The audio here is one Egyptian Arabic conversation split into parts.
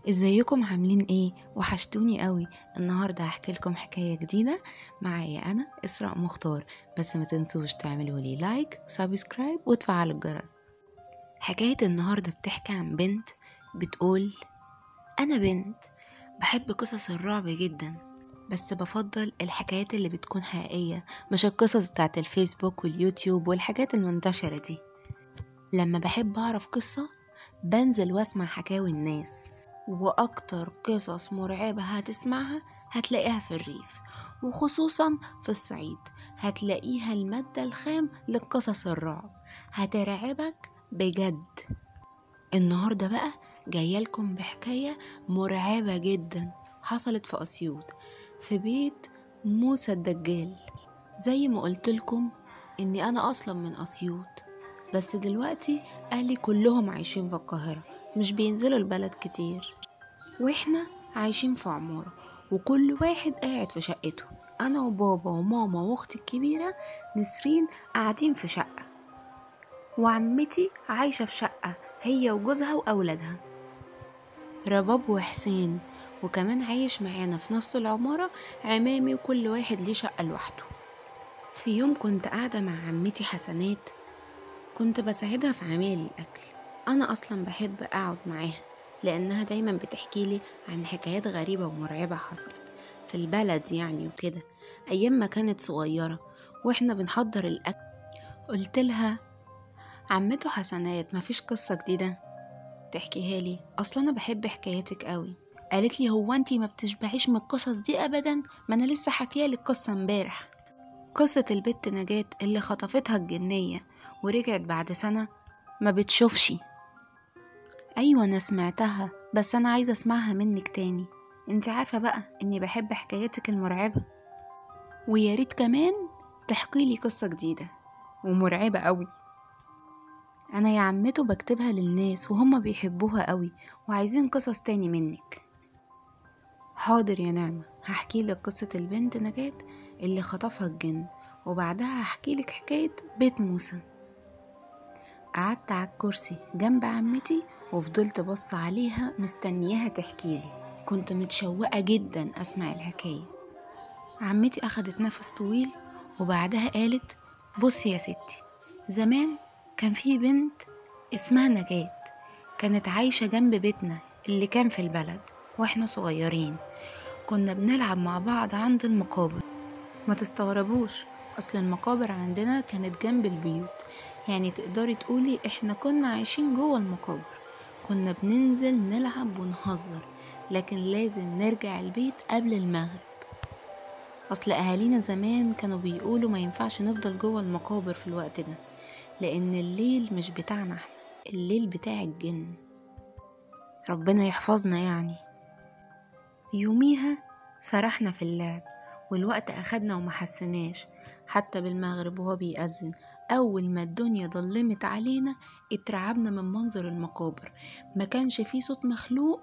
ازيكم عاملين ايه وحشتوني قوي النهارده هحكي لكم حكايه جديده معايا انا اسراء مختار بس ما تنسوش تعملوا لي لايك وسبسكرايب وتفعلوا الجرس حكايه النهارده بتحكي عن بنت بتقول انا بنت بحب قصص الرعب جدا بس بفضل الحكايات اللي بتكون حقيقيه مش القصص بتاعت الفيسبوك واليوتيوب والحاجات المنتشره دي لما بحب اعرف قصه بنزل واسمع حكاوي الناس وأكتر قصص مرعبة هتسمعها هتلاقيها في الريف وخصوصا في الصعيد هتلاقيها المادة الخام لقصص الرعب هترعبك بجد النهاردة بقى جايلكم بحكاية مرعبة جدا حصلت في أسيوط في بيت موسى الدجال زي ما قلتلكم إني أنا أصلا من أسيوط بس دلوقتي أهلي كلهم عايشين في القاهرة مش بينزلوا البلد كتير واحنا عايشين في عمارة وكل واحد قاعد في شقته أنا وبابا وماما وأختي الكبيرة نسرين قاعدين في شقة وعمتي عايشة في شقة هي وجوزها وأولادها رباب وحسين وكمان عايش معانا في نفس العمارة عمامي وكل واحد ليه شقة لوحده في يوم كنت قاعدة مع عمتي حسنات كنت بساعدها في عمايل الأكل أنا أصلا بحب أقعد معاها لأنها دايما بتحكي لي عن حكايات غريبة ومرعبة حصلت في البلد يعني وكده أيام ما كانت صغيرة وإحنا بنحضر الأكل قلت لها عمته حسنات مفيش قصة جديدة تحكيها لي أصلا أنا بحب حكاياتك قوي قالت لي هو انتي ما بتشبعيش من القصص دي أبدا ما أنا لسه حكيها لك قصة امبارح قصة البت نجاة اللي خطفتها الجنية ورجعت بعد سنة ما بتشوفش أيوة أنا سمعتها بس أنا عايزة أسمعها منك تاني انت عارفة بقى إني بحب حكاياتك المرعبة وياريت كمان تحكي لي قصة جديدة ومرعبة قوي أنا يا عمته بكتبها للناس وهما بيحبوها قوي وعايزين قصص تاني منك حاضر يا نعمة هحكي لك قصة البنت نجاة اللي خطفها الجن وبعدها هحكي لك حكاية بيت موسى قعدت على الكرسي جنب عمتي وفضلت بص عليها مستنياها تحكيلي كنت متشوقة جدا أسمع الحكاية عمتي أخدت نفس طويل وبعدها قالت بصي يا ستي زمان كان في بنت اسمها نجاة كانت عايشة جنب بيتنا اللي كان في البلد واحنا صغيرين كنا بنلعب مع بعض عند المقابر ما تستغربوش أصل المقابر عندنا كانت جنب البيوت يعني تقدري تقولي احنا كنا عايشين جوه المقابر كنا بننزل نلعب ونهزر لكن لازم نرجع البيت قبل المغرب أصل أهالينا زمان كانوا بيقولوا ما ينفعش نفضل جوه المقابر في الوقت ده لأن الليل مش بتاعنا احنا الليل بتاع الجن ربنا يحفظنا يعني يوميها سرحنا في اللعب والوقت أخدنا وما حسناش حتى بالمغرب وهو بيأذن أول ما الدنيا ضلمت علينا اترعبنا من منظر المقابر ما كانش فيه صوت مخلوق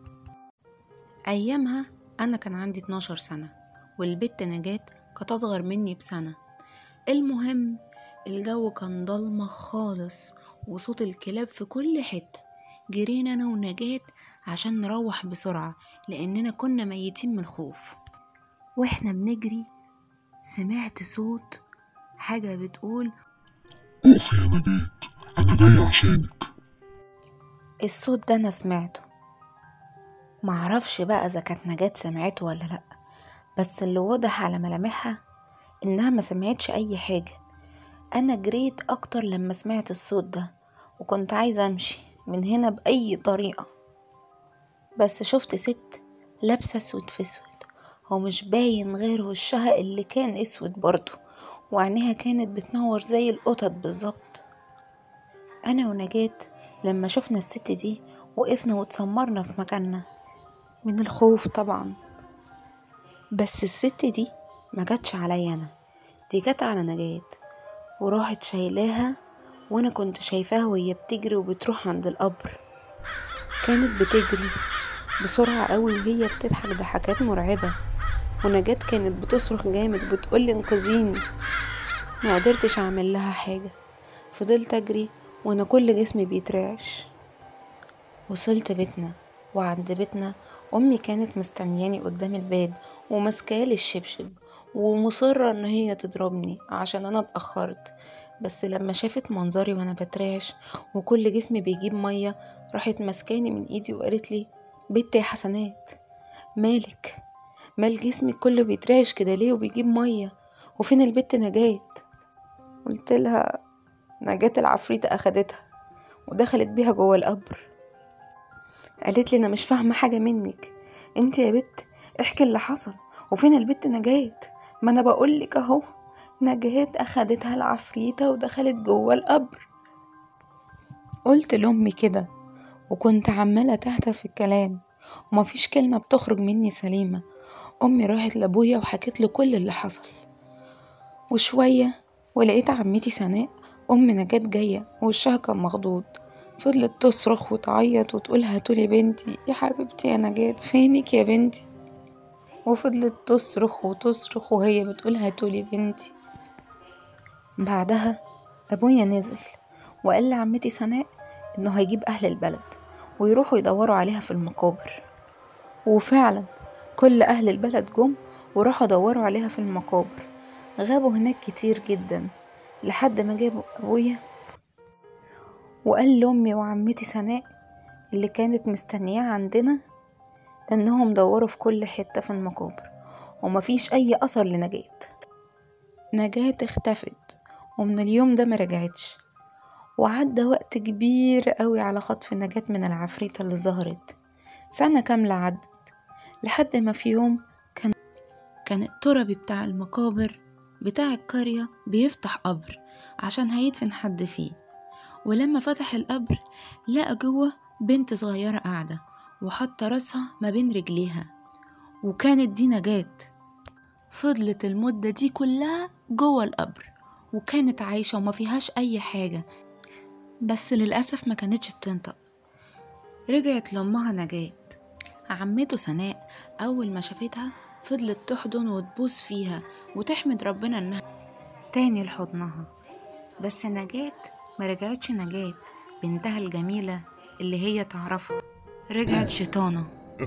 أيامها أنا كان عندي 12 سنة والبت نجاة كانت أصغر مني بسنة المهم الجو كان ضلمة خالص وصوت الكلاب في كل حتة جرينا أنا ونجاة عشان نروح بسرعة لأننا كنا ميتين من الخوف واحنا بنجري سمعت صوت حاجة بتقول اقف يا نجاة أنا جاي عشانك الصوت ده أنا سمعته معرفش بقى إذا كانت نجاة سمعته ولا لأ بس اللي واضح على ملامحها إنها ما سمعتش أي حاجة أنا جريت أكتر لما سمعت الصوت ده وكنت عايزة أمشي من هنا بأي طريقة بس شفت ست لابسة اسود في اسود ومش باين غير وشها اللي كان اسود برضه وعينيها كانت بتنور زي القطط بالظبط انا ونجاة لما شفنا الست دي وقفنا واتسمرنا في مكاننا من الخوف طبعا بس الست دي ما جاتش عليا انا دي جت على نجاة وراحت شايلاها وانا كنت شايفاها وهي بتجري وبتروح عند القبر كانت بتجري بسرعة قوي وهي بتضحك ضحكات مرعبة ونجاة كانت بتصرخ جامد بتقولي انقذيني ما قدرتش اعمل لها حاجة فضلت اجري وانا كل جسمي بيترعش وصلت بيتنا وعند بيتنا أمي كانت مستنياني قدام الباب وماسكالي الشبشب ومصرة إن هي تضربني عشان أنا اتأخرت بس لما شافت منظري وأنا بترعش وكل جسمي بيجيب مية راحت ماسكاني من إيدي وقالت لي بنت يا حسنات مالك مال جسمك كله بيترعش كده ليه وبيجيب مية وفين البت نجاة قلت لها نجاة العفريتة أخدتها ودخلت بيها جوه القبر قالت لي أنا مش فاهمة حاجة منك انت يا بت احكي اللي حصل وفين البت نجاة ما أنا بقولك أهو نجاة أخدتها العفريتة ودخلت جوه القبر قلت لأمي كده وكنت عمالة تهتف في الكلام ومفيش كلمة بتخرج مني سليمة أمي راحت لأبويا وحكت له كل اللي حصل وشوية ولقيت عمتي سناء أم نجاة جاية ووشها كان مخضوض فضلت تصرخ وتعيط وتقول هاتولي بنتي يا حبيبتي يا نجاة فينك يا بنتي وفضلت تصرخ وتصرخ وهي بتقول هاتولي بنتي بعدها أبويا نزل وقال لعمتي سناء إنه هيجيب أهل البلد ويروحوا يدوروا عليها في المقابر وفعلا كل أهل البلد جم وراحوا دوروا عليها في المقابر غابوا هناك كتير جدا لحد ما جابوا أبويا وقال لأمي وعمتي سناء اللي كانت مستنياه عندنا إنهم دوروا في كل حتة في المقابر ومفيش أي أثر لنجاة نجاة اختفت ومن اليوم ده مرجعتش وعدى وقت كبير قوي على خطف نجاة من العفريتة اللي ظهرت سنة كاملة عدت لحد ما في يوم كان كان التربي بتاع المقابر بتاع القرية بيفتح قبر عشان هيدفن حد فيه ولما فتح القبر لقى جوه بنت صغيرة قاعدة وحط راسها ما بين رجليها وكانت دي نجاة فضلت المدة دي كلها جوه القبر وكانت عايشة وما فيهاش أي حاجة بس للأسف ما كانتش بتنطق رجعت لأمها نجاة عمته سناء أول ما شافتها فضلت تحضن وتبوس فيها وتحمد ربنا إنها تاني لحضنها بس نجاة ما رجعتش نجاة بنتها الجميلة اللي هي تعرفها رجعت شيطانة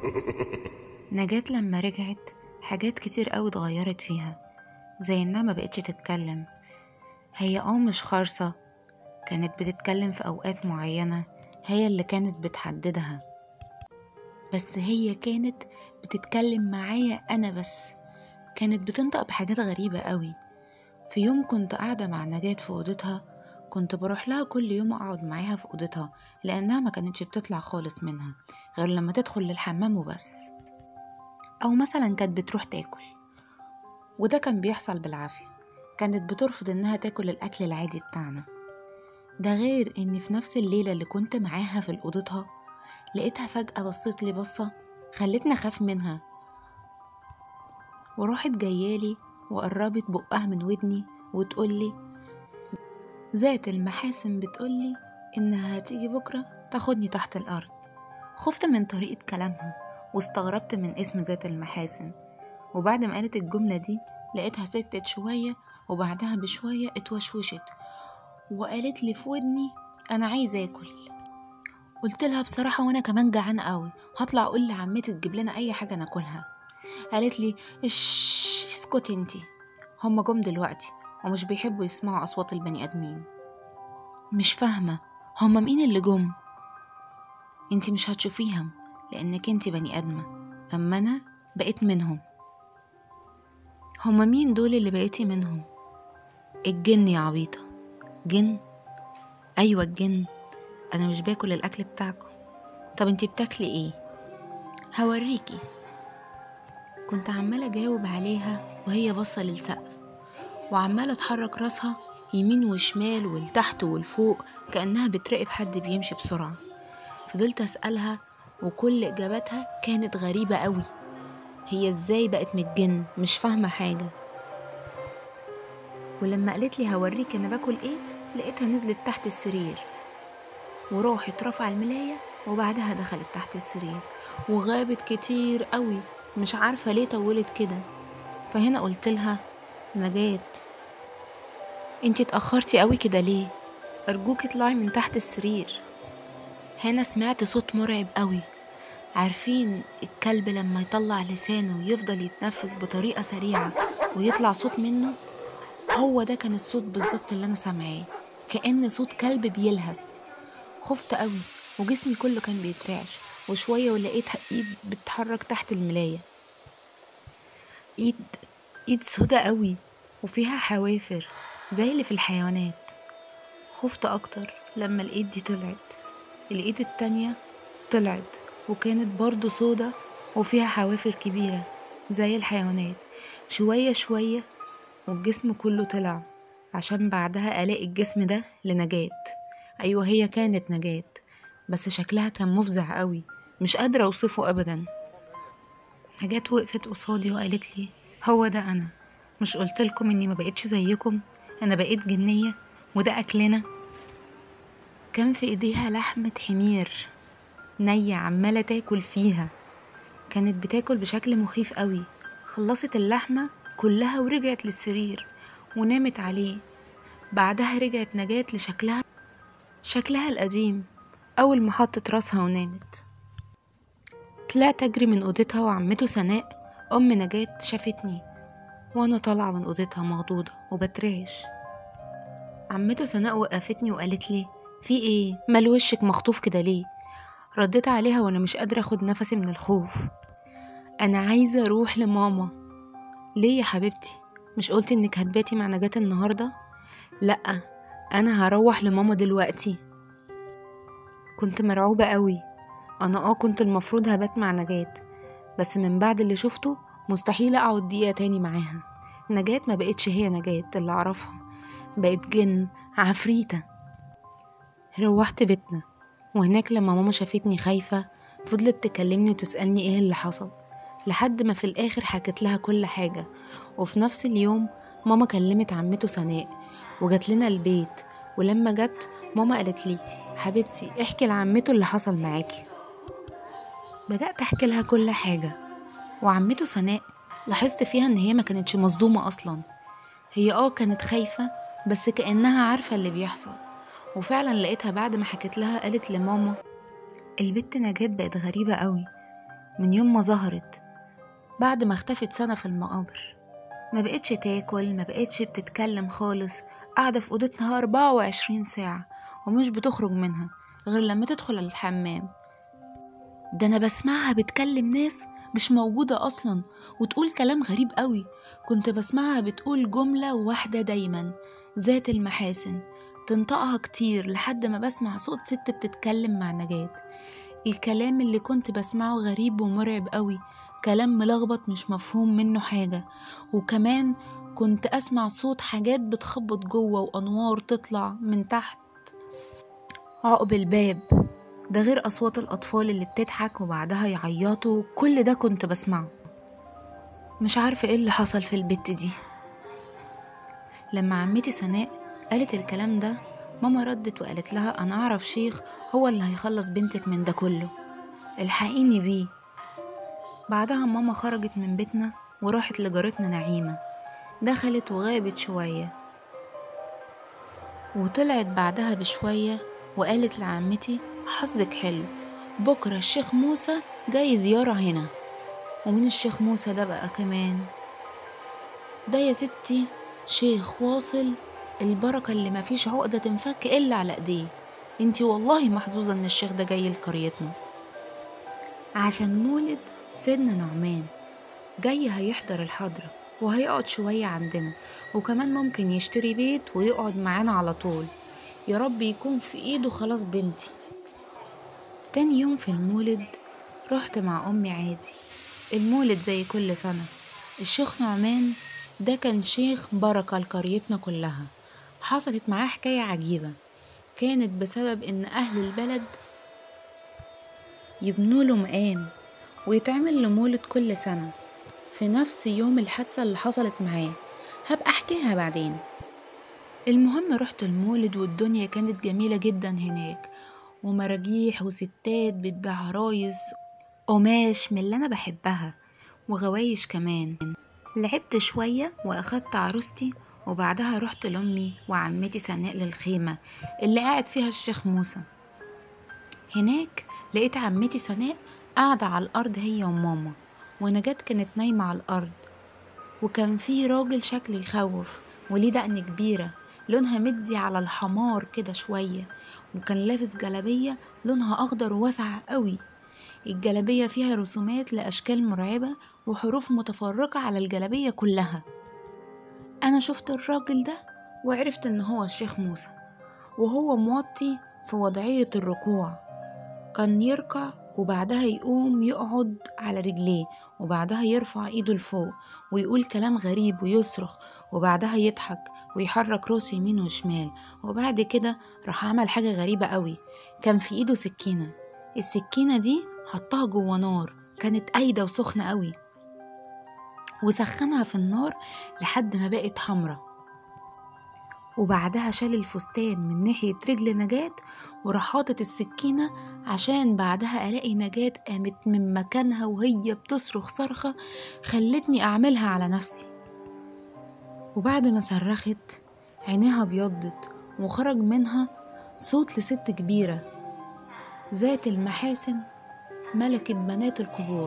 نجاة لما رجعت حاجات كتير قوي اتغيرت فيها زي انها ما بقتش تتكلم هي اه مش خارصة كانت بتتكلم في اوقات معينة هي اللي كانت بتحددها بس هي كانت بتتكلم معايا انا بس كانت بتنطق بحاجات غريبة قوي في يوم كنت قاعدة مع نجاة في أوضتها كنت بروح لها كل يوم أقعد معاها في أوضتها لأنها ما كانتش بتطلع خالص منها غير لما تدخل للحمام وبس أو مثلا كانت بتروح تاكل وده كان بيحصل بالعافية كانت بترفض إنها تاكل الأكل العادي بتاعنا ده غير إن في نفس الليلة اللي كنت معاها في أوضتها لقيتها فجأة بصيت لي بصة خلتني أخاف منها وراحت جايالي وقربت بقها من ودني وتقولي ذات المحاسن بتقولي إنها هتيجي بكرة تاخدني تحت الأرض خفت من طريقة كلامها واستغربت من اسم ذات المحاسن وبعد ما قالت الجملة دي لقيتها سكتت شوية وبعدها بشوية اتوشوشت وقالت لي في ودني أنا عايزة آكل قلت لها بصراحة وأنا كمان جعانة قوي هطلع أقول لعمتي تجيب لنا أي حاجة ناكلها قالت لي اش اسكتي انتي هما جم دلوقتي ومش بيحبوا يسمعوا أصوات البني آدمين مش فاهمة هما مين اللي جم انتي مش هتشوفيهم لأنك انتي بني آدمة أما أنا بقيت منهم هما مين دول اللي بقيتي منهم الجن يا عبيطة جن أيوة الجن أنا مش باكل الأكل بتاعكم طب انتي بتاكلي ايه هوريكي كنت عمالة أجاوب عليها وهي باصة للسقف وعمالة تحرك راسها يمين وشمال ولتحت ولفوق كأنها بتراقب حد بيمشي بسرعة فضلت أسألها وكل إجاباتها كانت غريبة قوي هي إزاي بقت من الجن مش فاهمة حاجة ولما قالت لي هوريك أنا باكل إيه لقيتها نزلت تحت السرير وراحت رفع الملاية وبعدها دخلت تحت السرير وغابت كتير قوي مش عارفة ليه طولت كده فهنا قلت لها نجاة انتي اتأخرتي قوي كده ليه أرجوك اطلعي من تحت السرير هنا سمعت صوت مرعب قوي عارفين الكلب لما يطلع لسانه ويفضل يتنفس بطريقة سريعة ويطلع صوت منه هو ده كان الصوت بالظبط اللي أنا سامعاه كأن صوت كلب بيلهس خفت قوي وجسمي كله كان بيترعش وشوية ولقيت ايد بتتحرك تحت الملاية ايد ايد سودا قوي وفيها حوافر زي اللي في الحيوانات خفت اكتر لما الايد دي طلعت الايد التانية طلعت وكانت برضو سودا وفيها حوافر كبيرة زي الحيوانات شوية شوية والجسم كله طلع عشان بعدها ألاقي الجسم ده لنجاة أيوة هي كانت نجاة بس شكلها كان مفزع قوي مش قادرة أوصفه أبدا نجاة وقفت قصادي وقالت لي هو ده أنا مش قلتلكم إني ما بقتش زيكم أنا بقيت جنية وده أكلنا كان في إيديها لحمة حمير نية عمالة تاكل فيها كانت بتاكل بشكل مخيف قوي خلصت اللحمة كلها ورجعت للسرير ونامت عليه بعدها رجعت نجاة لشكلها شكلها القديم أول ما حطت راسها ونامت طلعت أجري من أوضتها وعمته سناء أم نجاة شافتني وأنا طالعة من أوضتها مخضوضة وبترعش عمته سناء وقفتني وقالت لي في ايه مال وشك مخطوف كده ليه رديت عليها وانا مش قادره اخد نفسي من الخوف انا عايزه اروح لماما ليه يا حبيبتي مش قلتي انك هتباتي مع نجاة النهارده لا انا هروح لماما دلوقتي كنت مرعوبه قوي انا اه كنت المفروض هبات مع نجاة بس من بعد اللي شفته مستحيل اقعد دقيقه تاني معاها نجاة ما بقتش هي نجاة اللي اعرفها بقت جن عفريته روحت بيتنا وهناك لما ماما شافتني خايفة فضلت تكلمني وتسألني ايه اللي حصل لحد ما في الآخر حكت لها كل حاجة وفي نفس اليوم ماما كلمت عمته سناء وجات لنا البيت ولما جت ماما قالت لي حبيبتي احكي لعمته اللي حصل معاكي بدأت أحكي لها كل حاجة وعمته سناء لاحظت فيها إن هي ما كانتش مصدومة أصلا هي اه كانت خايفة بس كأنها عارفة اللي بيحصل وفعلا لقيتها بعد ما حكيت لها قالت لماما البت نجاة بقت غريبة قوي من يوم ما ظهرت بعد ما اختفت سنة في المقابر ما بقتش تاكل ما بقتش بتتكلم خالص قاعدة في أوضتها 24 ساعة ومش بتخرج منها غير لما تدخل الحمام ده أنا بسمعها بتكلم ناس مش موجودة أصلا وتقول كلام غريب قوي كنت بسمعها بتقول جملة واحدة دايما ذات المحاسن تنطقها كتير لحد ما بسمع صوت ست بتتكلم مع نجاة الكلام اللي كنت بسمعه غريب ومرعب قوي كلام ملخبط مش مفهوم منه حاجة وكمان كنت أسمع صوت حاجات بتخبط جوه وأنوار تطلع من تحت عقب الباب ده غير أصوات الأطفال اللي بتضحك وبعدها يعيطوا كل ده كنت بسمعه مش عارفة ايه اللي حصل في البت دي لما عمتي سناء قالت الكلام ده ماما ردت وقالت لها أنا أعرف شيخ هو اللي هيخلص بنتك من ده كله الحقيني بيه بعدها ماما خرجت من بيتنا وراحت لجارتنا نعيمة دخلت وغابت شوية وطلعت بعدها بشوية وقالت لعمتي حظك حلو بكرة الشيخ موسى جاي زيارة هنا ومين الشيخ موسى ده بقى كمان ده يا ستي شيخ واصل البركة اللي مفيش عقدة تنفك إلا على إيديه انتي والله محظوظة إن الشيخ ده جاي لقريتنا عشان مولد سيدنا نعمان جاي هيحضر الحضرة وهيقعد شوية عندنا وكمان ممكن يشتري بيت ويقعد معانا على طول يا رب يكون في ايده خلاص بنتي تاني يوم في المولد رحت مع أمي عادي المولد زي كل سنة الشيخ نعمان ده كان شيخ بركة لقريتنا كلها حصلت معاه حكاية عجيبة كانت بسبب إن أهل البلد يبنوا له مقام ويتعمل له مولد كل سنة في نفس يوم الحادثة اللي حصلت معاه هبقى أحكيها بعدين المهم رحت المولد والدنيا كانت جميلة جدا هناك ومراجيح وستات بتبيع عرايس قماش من اللي أنا بحبها وغوايش كمان لعبت شوية وأخدت عروستي وبعدها رحت لأمي وعمتي سناء للخيمة اللي قاعد فيها الشيخ موسى هناك لقيت عمتي سناء قاعدة على الأرض هي وماما ونجاة كانت نايمة على الأرض وكان في راجل شكله يخوف وليه دقن كبيرة لونها مدي على الحمار كده شوية وكان لابس جلابية لونها أخضر وواسعة قوي الجلابية فيها رسومات لأشكال مرعبة وحروف متفرقة على الجلابية كلها أنا شفت الراجل ده وعرفت إن هو الشيخ موسى وهو موطي في وضعية الركوع كان يركع وبعدها يقوم يقعد على رجليه وبعدها يرفع ايده لفوق ويقول كلام غريب ويصرخ وبعدها يضحك ويحرك راسه يمين وشمال وبعد كده راح عمل حاجة غريبة قوي كان في ايده سكينة السكينة دي حطها جوه نار كانت قايدة وسخنة قوي وسخنها في النار لحد ما بقت حمرة وبعدها شال الفستان من ناحية رجل نجاة وراح حاطط السكينة عشان بعدها ألاقي نجاة قامت من مكانها وهي بتصرخ صرخة خلتني أعملها على نفسي وبعد ما صرخت عينيها ابيضت وخرج منها صوت لست كبيرة ذات المحاسن ملكة بنات القبور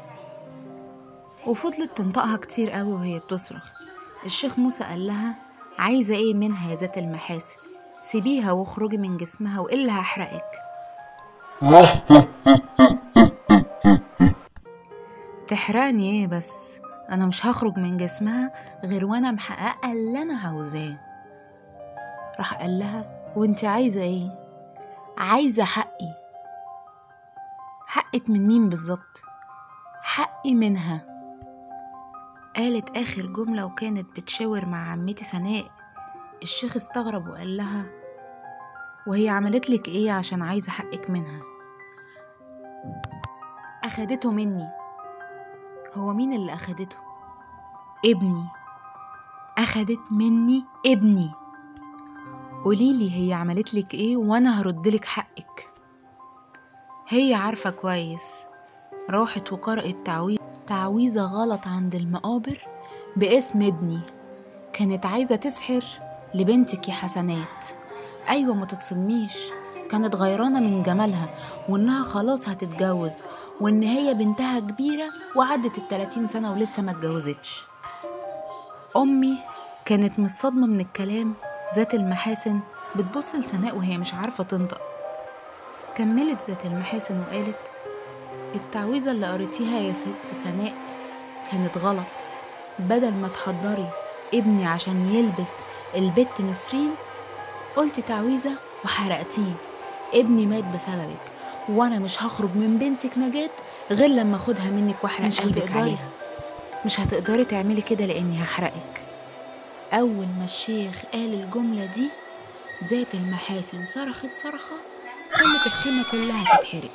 وفضلت تنطقها كتير قوي وهي بتصرخ الشيخ موسى قال لها عايزة ايه منها يا ذات المحاسن سيبيها واخرجي من جسمها وإلا هحرقك تحرقني ايه بس انا مش هخرج من جسمها غير وانا محققة اللي انا عاوزاه راح قال لها وانت عايزة ايه عايزة حقي حقك من مين بالظبط حقي منها قالت آخر جملة وكانت بتشاور مع عمتي سناء الشيخ استغرب وقال لها وهي عملت لك ايه عشان عايزة حقك منها أخدته مني هو مين اللي أخدته ابني أخدت مني ابني قوليلي هي عملت لك ايه وانا هردلك حقك هي عارفة كويس راحت وقرأت تعويذ تعويذة غلط عند المقابر باسم ابني كانت عايزة تسحر لبنتك يا حسنات أيوة ما تتصدميش كانت غيرانة من جمالها وإنها خلاص هتتجوز وإن هي بنتها كبيرة وعدت التلاتين سنة ولسه ما اتجوزتش أمي كانت من الصدمة من الكلام ذات المحاسن بتبص لسناء وهي مش عارفة تنطق كملت ذات المحاسن وقالت التعويذة اللي قريتيها يا ست سناء كانت غلط بدل ما تحضري ابني عشان يلبس البت نسرين قلتي تعويذة وحرقتيه ابني مات بسببك وانا مش هخرج من بنتك نجاة غير لما اخدها منك واحرق مش قلبك هتقدري. عليها مش هتقدري تعملي كده لاني هحرقك اول ما الشيخ قال الجملة دي ذات المحاسن صرخت صرخة خلت الخيمة كلها تتحرق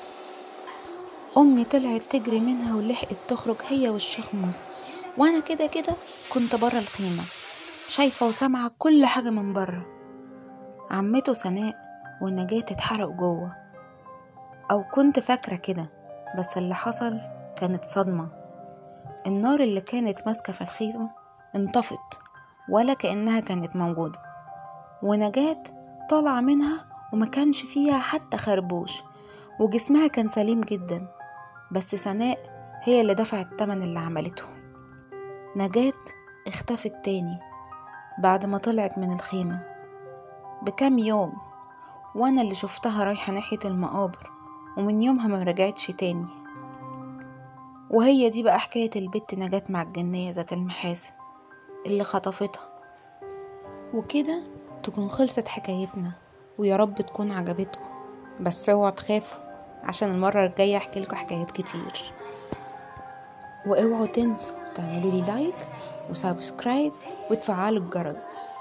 أمي طلعت تجري منها ولحقت تخرج هي والشيخ موسى وأنا كده كده كنت برا الخيمة شايفة وسامعة كل حاجة من برا عمته سناء ونجاة اتحرقوا جوه أو كنت فاكرة كده بس اللي حصل كانت صدمة النار اللي كانت ماسكة في الخيمة انطفت ولا كأنها كانت موجودة ونجاة طالعة منها وما كانش فيها حتى خربوش وجسمها كان سليم جدا بس سناء هي اللي دفعت التمن اللي عملته نجاة اختفت تاني بعد ما طلعت من الخيمة بكام يوم وانا اللي شفتها رايحة ناحية المقابر ومن يومها ما رجعتش تاني وهي دي بقى حكاية البت نجاة مع الجنية ذات المحاسن اللي خطفتها وكده تكون خلصت حكايتنا ويا رب تكون عجبتكم بس اوعوا تخافوا عشان المرة الجاية احكي لكم حكايات كتير واوعوا تنسوا تعملوا لي لايك وسبسكرايب وتفعلوا الجرس